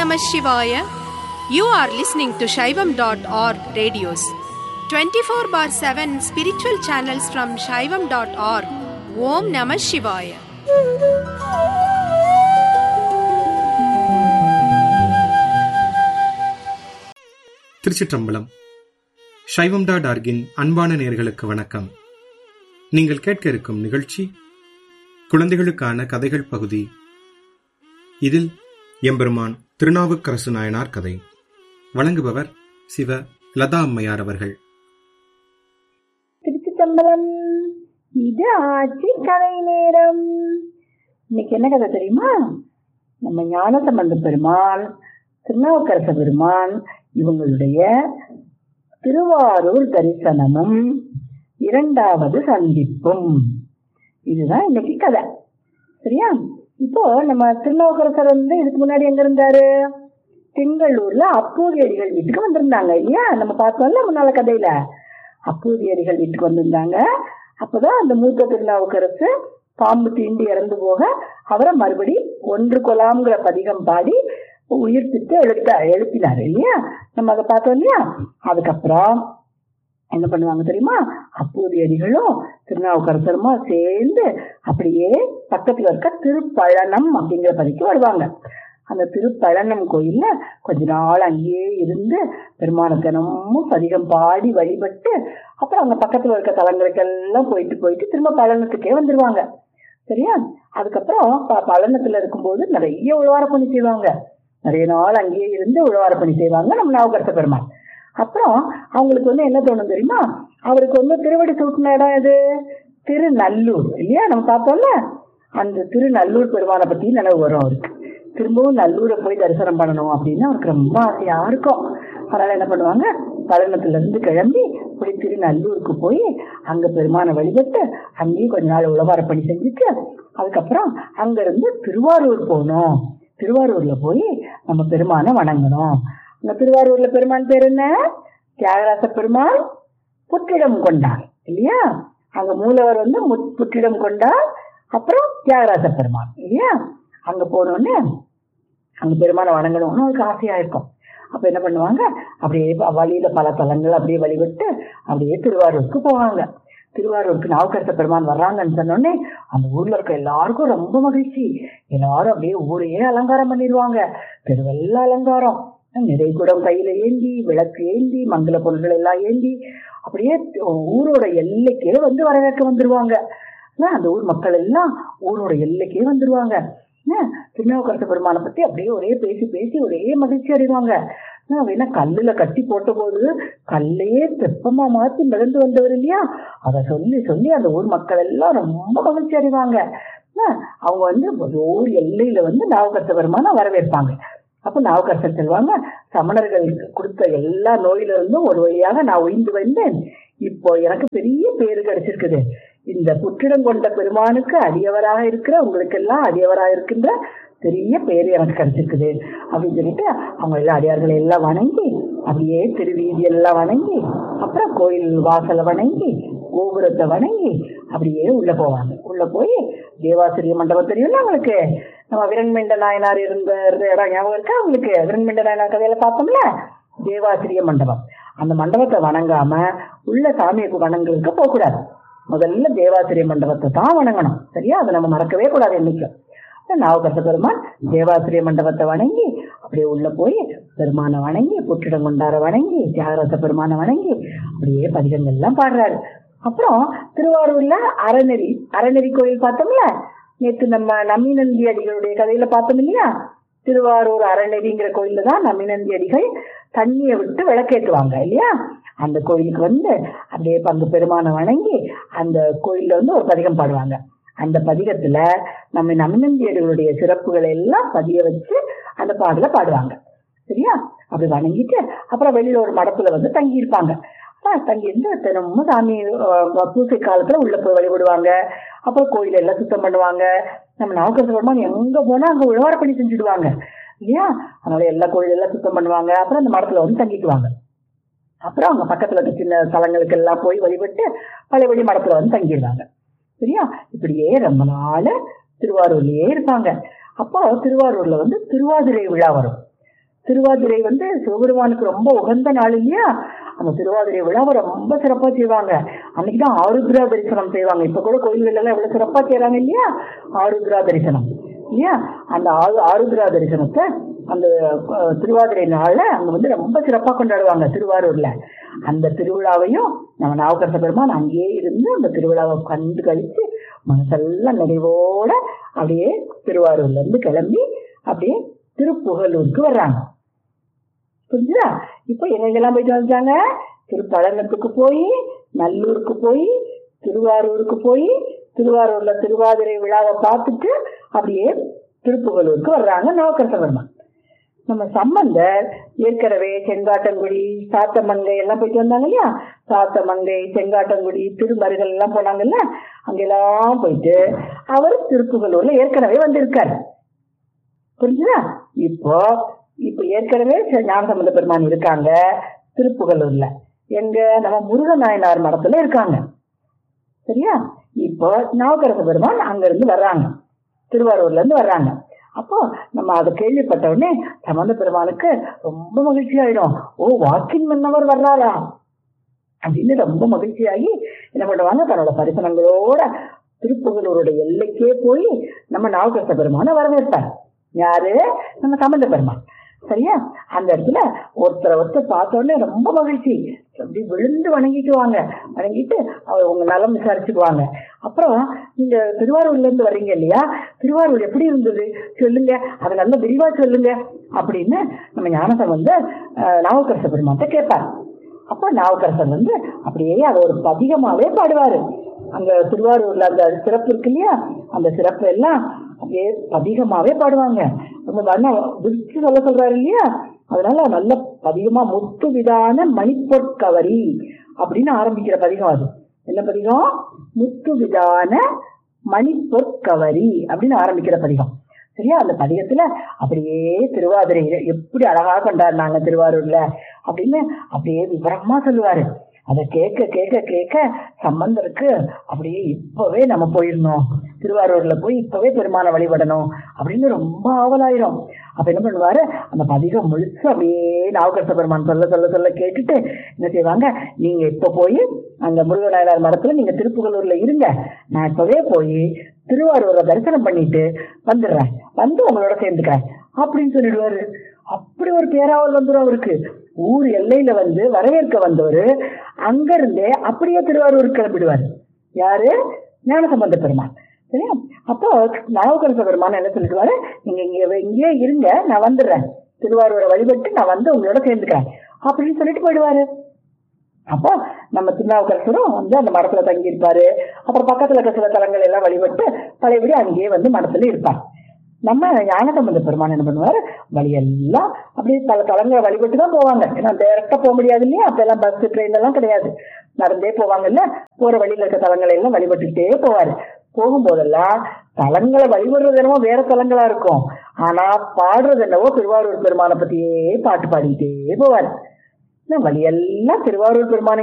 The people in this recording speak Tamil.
Namah Shivaya. You are listening to Shaivam.org radios. 24 bar 7 spiritual channels from Shaivam.org. Om Namah Shivaya. திருச்சிற்றம்பலம் சைவம் டாட் ஆர்கின் அன்பான நேர்களுக்கு வணக்கம் நீங்கள் கேட்க இருக்கும் நிகழ்ச்சி குழந்தைகளுக்கான கதைகள் பகுதி இதில் எம்பெருமான் திருநாவுக்கரசு நாயனார் கதை வழங்குபவர் சிவ லதா அம்மையார் அவர்கள் திருச்சிச்சம்பலம் இது ஆட்சி கதை நேரம் இன்னைக்கு என்ன கதை தெரியுமா நம்ம ஞானசம்பந்த பெருமான் திருநாவுக்கரச பெருமான் இவங்களுடைய திருவாரூர் தரிசனமும் இரண்டாவது சந்திப்பும் இதுதான் இன்னைக்கு கதை சரியா இப்போ நம்ம திருநாவுக்கரசர் வந்து இதுக்கு முன்னாடி எங்க இருந்தாரு திங்களூர்ல அப்பூதியடிகள் வீட்டுக்கு வந்திருந்தாங்க இல்லையா நம்ம பார்த்தோம்ல முன்னால கதையில அப்பூதியடிகள் வீட்டுக்கு வந்திருந்தாங்க அப்பதான் அந்த மூத்த திருநாவுக்கரசு பாம்பு தீண்டி இறந்து போக அவரை மறுபடி ஒன்று கொலாம்ங்கிற பதிகம் பாடி உயிர்ப்பித்து எழுத்த எழுப்பினார் இல்லையா நம்ம அதை பார்த்தோம் இல்லையா அதுக்கப்புறம் என்ன பண்ணுவாங்க தெரியுமா அப்பூதியடிகளும் திருநாவுக்கரசருமா சேர்ந்து அப்படியே பக்கத்துல இருக்க திருப்பழனம் அப்படிங்கிற பதிக்கு வருவாங்க அந்த திருப்பழனம் கோயில்ல கொஞ்ச நாள் அங்கேயே இருந்து பெருமான தினமும் பதிகம் பாடி வழிபட்டு அப்புறம் அங்க பக்கத்துல இருக்க தலங்களுக்கெல்லாம் போயிட்டு போயிட்டு திரும்ப பழனத்துக்கே வந்துருவாங்க சரியா அதுக்கப்புறம் ப- பழனத்துல இருக்கும்போது நிறைய உழவார பணி செய்வாங்க நிறைய நாள் அங்கேயே இருந்து உழவார பணி செய்வாங்க நம்ம நாவுக்கரச பெருமாள் அப்புறம் அவங்களுக்கு வந்து என்ன தோணும் தெரியுமா அவருக்கு வந்து திருவடி சூட்டின இடம் எது திருநல்லூர் இல்லையா நம்ம பார்த்தோம்ல அந்த திருநல்லூர் பெருமானை பத்தி நினைவு வரும் அவருக்கு திரும்பவும் நல்லூரை போய் தரிசனம் பண்ணணும் அப்படின்னு அவருக்கு ரொம்ப ஆசையா இருக்கும் அதனால என்ன பண்ணுவாங்க பழனத்துல இருந்து கிளம்பி இப்படி திருநல்லூருக்கு போய் அங்க பெருமானை வழிபட்டு அங்கேயும் கொஞ்ச நாள் உழவார பணி செஞ்சுட்டு அதுக்கப்புறம் அங்க இருந்து திருவாரூர் போகணும் திருவாரூர்ல போய் நம்ம பெருமானை வணங்கணும் அந்த திருவாரூர்ல பெருமான் பேர் என்ன தியாகராச பெருமாள் புற்றிடம் கொண்டார் இல்லையா அங்க மூலவர் வந்து முத்- புற்றிடம் கொண்டார் அப்புறம் தியாகராச பெருமாள் இல்லையா அங்க போனோடனே அங்க பெருமானை வணங்கணும்னு அவருக்கு ஆசையா இருக்கும் அப்ப என்ன பண்ணுவாங்க அப்படியே ப- வழியில பல தலங்கள் அப்படியே வழிபட்டு அப்படியே திருவாரூருக்கு போவாங்க திருவாரூருக்கு நாவுக்கரச பெருமான் வர்றாங்கன்னு சொன்னோடனே அந்த ஊர்ல இருக்க எல்லாருக்கும் ரொம்ப மகிழ்ச்சி எல்லாரும் அப்படியே ஊரையே அலங்காரம் பண்ணிடுவாங்க தெருவெல்லாம் அலங்காரம் நிறை குடம் கையில ஏந்தி விளக்கு ஏந்தி மங்கள பொருள்கள் எல்லாம் ஏந்தி அப்படியே ஊரோட எல்லைக்கே வந்து வரவேற்க வந்துருவாங்க ஆனா, அந்த ஊர் மக்கள் எல்லாம் ஊரோட எல்லைக்கே வந்துருவாங்க என்ன, திருநாவுக்கரச பெருமானை பத்தி அப்படியே ஒரே பேசி பேசி ஒரே மகிழ்ச்சி அடைவாங்க என்ன, அவர் என்ன கல்லுல கட்டி போட்ட போது கல்லையே தெப்பமா மாத்தி மிதந்து வந்தவர் இல்லையா அதை சொல்லி சொல்லி அந்த ஊர் மக்கள் எல்லாம் ரொம்ப மகிழ்ச்சி அடைவாங்க என்ன, அவங்க வந்து ஊர் எல்லையில வந்து நாவுக்கரச பெருமானை வரவேற்பாங்க அப்ப நாவுக்கரசர் சொல்லுவாங்க சமணர்கள் கொடுத்த எல்லா நோயில இருந்தும் ஒரு வழியாக நான் உயிர்ந்து வந்தேன் இப்போ எனக்கு பெரிய பேரு கிடைச்சிருக்குது இந்த புற்றிடம் கொண்ட பெருமானுக்கு அடியவராக இருக்கிற உங்களுக்கு எல்லாம் அடியவராக இருக்கின்ற பெரிய பேர் எனக்கு கிடைச்சிருக்குது அப்படின்னு சொல்லிட்டு அவங்க எல்லா அடியார்களை எல்லாம் வணங்கி அப்படியே திருவீதி எல்லாம் வணங்கி அப்புறம் கோயில் வாசலை வணங்கி கோபுரத்தை வணங்கி அப்படியே உள்ள போவாங்க உள்ள போய் தேவாசிரிய மண்டபம் தெரியும்ல அவங்களுக்கு நம்ம விரண்மெண்ட நாயனார் இருந்த இருந்த இடம் ஞாபகம் இருக்கா அவங்களுக்கு விரண்மெண்ட நாயனார் கதையில பார்த்தோம்ல தேவாசிரிய மண்டபம் அந்த மண்டபத்தை வணங்காம உள்ள சாமியை வணங்குறதுக்கு போகக்கூடாது முதல்ல தேவாசிரிய மண்டபத்தை தான் வணங்கணும் சரியா அதை நம்ம மறக்கவே கூடாது என்னைக்கும் நாவுக்கரச பெருமான் தேவாசிரிய மண்டபத்தை வணங்கி அப்படியே உள்ள போய் பெருமானை வணங்கி புற்றிடம் கொண்டார வணங்கி தியாகராச பெருமானை வணங்கி அப்படியே பதிகங்கள் எல்லாம் பாடுறாரு அப்புறம் திருவாரூர்ல அறநெறி அறநெறி கோயில் பார்த்தோம்ல நேத்து நம்ம நம்பிநந்தி அடிகளுடைய கதையில பார்த்தோம் இல்லையா திருவாரூர் அறநெறிங்கிற கோயில்ல தான் நம்பிநந்தி அடிகள் தண்ணியை விட்டு விளக்கேற்றுவாங்க இல்லையா அந்த கோயிலுக்கு வந்து அப்படியே பங்கு பெருமானை வணங்கி அந்த கோயில்ல வந்து ஒரு பதிகம் பாடுவாங்க அந்த பதிகத்துல நம்ம நம்பிநந்தி அடிகளுடைய சிறப்புகளை எல்லாம் பதிய வச்சு அந்த பாடல பாடுவாங்க சரியா அப்படி வணங்கிட்டு அப்புறம் வெளியில ஒரு மடத்துல வந்து தங்கி இருப்பாங்க தங்கி இருந்து தினமும் சாமி அஹ், பூசை காலத்துல உள்ள போய் வழிபடுவாங்க அப்புறம் கோயில் எல்லாம் சுத்தம் பண்ணுவாங்க நம்ம நாவுக்கரச பெருமான் எங்க போனா அங்க உழவார பணி செஞ்சுடுவாங்க இல்லையா அதனால எல்லா கோயில் எல்லாம் சுத்தம் பண்ணுவாங்க அப்புறம் அந்த மடத்துல வந்து தங்கிக்குவாங்க அப்புறம் அவங்க பக்கத்துல இருக்க சின்ன தலங்களுக்கு எல்லாம் போய் வழிபட்டு பழையபடி மடத்துல வந்து தங்கிடுவாங்க சரியா இப்படியே ரொம்ப நாள் திருவாரூர்லயே இருப்பாங்க அப்போ திருவாரூர்ல வந்து திருவாதிரை விழா வரும் திருவாதிரை வந்து சிவபெருமானுக்கு ரொம்ப உகந்த நாள் இல்லையா அந்த திருவாதிரை விழாவை ரொம்ப சிறப்பா செய்வாங்க அன்னைக்குதான் ஆருத்ரா தரிசனம் செய்வாங்க இப்ப கூட கோயில்கள் எல்லாம் எவ்வளவு சிறப்பா செய்யறாங்க இல்லையா ஆருத்ரா தரிசனம் இல்லையா அந்த ஆரு ஆருத்ரா தரிசனத்தை அந்த அஹ், திருவாதிரை நாள்ல அங்க வந்து ரொம்ப சிறப்பா கொண்டாடுவாங்க திருவாரூர்ல அந்த திருவிழாவையும் நம்ம நாவுக்கரச பெருமான் அங்கேயே இருந்து அந்த திருவிழாவை கண்டு கழிச்சு மனசெல்லாம் நிறைவோட அப்படியே திருவாரூர்ல இருந்து கிளம்பி அப்படியே திருப்புகலூருக்கு வர்றாங்க புரிஞ்சுதா இப்போ எங்கெங்கெல்லாம் போயிட்டு வந்துட்டாங்க திருப்பழனத்துக்கு போய் நல்லூருக்கு போய் திருவாரூருக்கு போய் திருவாரூர்ல திருவாதிரை விழாவை பார்த்துட்டு அப்படியே திருப்புகலூருக்கு வர்றாங்க நவக்கரச பெருமான் நம்ம சம்பந்தர் ஏற்கனவே செங்காட்டங்குடி சாத்தமங்கை எல்லாம் போயிட்டு வந்தாங்க இல்லையா சாத்தமங்கை செங்காட்டங்குடி திருமருகல் எல்லாம் போனாங்கல்ல அங்கெல்லாம் போயிட்டு அவர் திருப்புகலூர்ல ஏற்கனவே வந்திருக்காரு புரிஞ்சுதா இப்போ இப்ப ஏற்கனவே ச- ஞானசம்பந்த பெருமான் இருக்காங்க திருப்புகலூர்ல எங்க நம்ம முருகன் நாயனார் மடத்துல இருக்காங்க சரியா இப்போ நவக்கரச பெருமான் அங்க இருந்து வர்றாங்க திருவாரூர்ல இருந்து வர்றாங்க அப்போ நம்ம அதை கேள்விப்பட்ட உடனே சம்பந்த பெருமானுக்கு ரொம்ப மகிழ்ச்சி ஆயிடும் ஓ வாக்கின் மன்னவர் வர்றாரா அப்படின்னு ரொம்ப மகிழ்ச்சியாகி என்ன பண்ணுவாங்க தன்னோட பரிசனங்களோட திருப்புகலூரோட எல்லைக்கே போய் நம்ம நாவுக்கரச பெருமானை வரவேற்பார் யாரு நம்ம சம்பந்த பெருமான் சரியா அந்த இடத்துல ஒருத்தரை ஒருத்தர் பார்த்த உடனே ரொம்ப மகிழ்ச்சி அப்படி விழுந்து வணங்கிக்குவாங்க வணங்கிட்டு அவர் உங்க நலம் விசாரிச்சுக்குவாங்க அப்புறம் நீங்க திருவாரூர்ல இருந்து வர்றீங்க இல்லையா திருவாரூர் எப்படி இருந்தது சொல்லுங்க அதை நல்ல விரிவா சொல்லுங்க அப்படின்னு நம்ம ஞானசம் வந்து நாவுக்கரச பெருமான்ட்ட கேட்பார் அப்ப நாவுக்கரசர் வந்து அப்படியே அதை ஒரு பதிகமாவே பாடுவாரு அங்க திருவாரூர்ல அந்த சிறப்பு இருக்கு இல்லையா அந்த சிறப்பு எல்லாம் அப்படியே பதிகமாவே பாடுவாங்க ரொம்ப நல்லா விரிச்சு சொல்ல சொல்றாரு இல்லையா அதனால நல்ல பதிகமா முத்து விதான மணிப்பொற்கவரி அப்படின்னு ஆரம்பிக்கிற பதிகம் அது என்ன பதிகம் முத்து விதான மணிப்பொற்கவரி அப்படின்னு ஆரம்பிக்கிற பதிகம் சரியா அந்த பதிகத்துல அப்படியே திருவாதிரை எப்படி அழகா கொண்டாடினாங்க திருவாரூர்ல அப்படின்னு அப்படியே விவரமா சொல்லுவாரு அதை கேட்க கேட்க கேட்க சம்பந்தருக்கு அப்படியே இப்பவே நம்ம போயிடணும் திருவாரூர்ல போய் இப்பவே பெருமானை வழிபடணும் அப்படின்னு ரொம்ப ஆவலாயிரும் அப்ப என்ன பண்ணுவாரு அந்த பதிகம் முழுசு அப்படியே நாவுக்கரச பெருமான் சொல்ல சொல்ல சொல்ல கேட்டுட்டு என்ன செய்வாங்க நீங்க இப்ப போய் அந்த முருகநாயனார் மடத்துல நீங்க திருப்புகலூர்ல இருங்க நான் இப்பவே போய் திருவாரூரை தரிசனம் பண்ணிட்டு வந்துடுறேன் வந்து உங்களோட சேர்ந்துக்கிறேன் அப்படின்னு சொல்லிடுவாரு அப்படி ஒரு பேராவல் வந்துடும் அவருக்கு ஊர் எல்லையில வந்து வரவேற்க வந்தவர் அங்க இருந்தே அப்படியே திருவாரூர் கிளம்பிடுவார் யாரு ஞானசம்பந்த பெருமான் சரியா அப்போ நாவுக்கரச பெருமான் என்ன சொல்லிடுவாரு நீங்க இங்க இங்கேயே இருங்க நான் வந்துடுறேன் திருவாரூரை வழிபட்டு நான் வந்து உங்களோட சேர்ந்துக்கிறேன் அப்படின்னு சொல்லிட்டு போயிடுவாரு அப்போ நம்ம திருநாவுக்கரசரும் வந்து அந்த மடத்துல தங்கி இருப்பாரு அப்புறம் பக்கத்துல இருக்க சில தலங்கள் எல்லாம் வழிபட்டு பழையபடி அங்கேயே வந்து மடத்துல இருப்பார் நம்ம ஞானசம்பந்த பெருமான் என்ன பண்ணுவாரு வழியெல்லாம் அப்படியே பல தலங்களை வழிபட்டு தான் போவாங்க ஏன்னா டேரக்டா போக முடியாது இல்லையா அப்ப எல்லாம் பஸ் ட்ரெயின் எல்லாம் கிடையாது நடந்தே போவாங்கல்ல போற வழியில இருக்க தலங்களை எல்லாம் வழிபட்டுக்கிட்டே போவாரு போகும்போதெல்லாம் தலங்களை வழிபடுறது என்னவோ வேற தலங்களா இருக்கும் ஆனா பாடுறது என்னவோ திருவாரூர் பெருமானை பத்தியே பாட்டு பாடிக்கிட்டே போவார் வழியெல்லாம் திருவாரூர் பெருமானை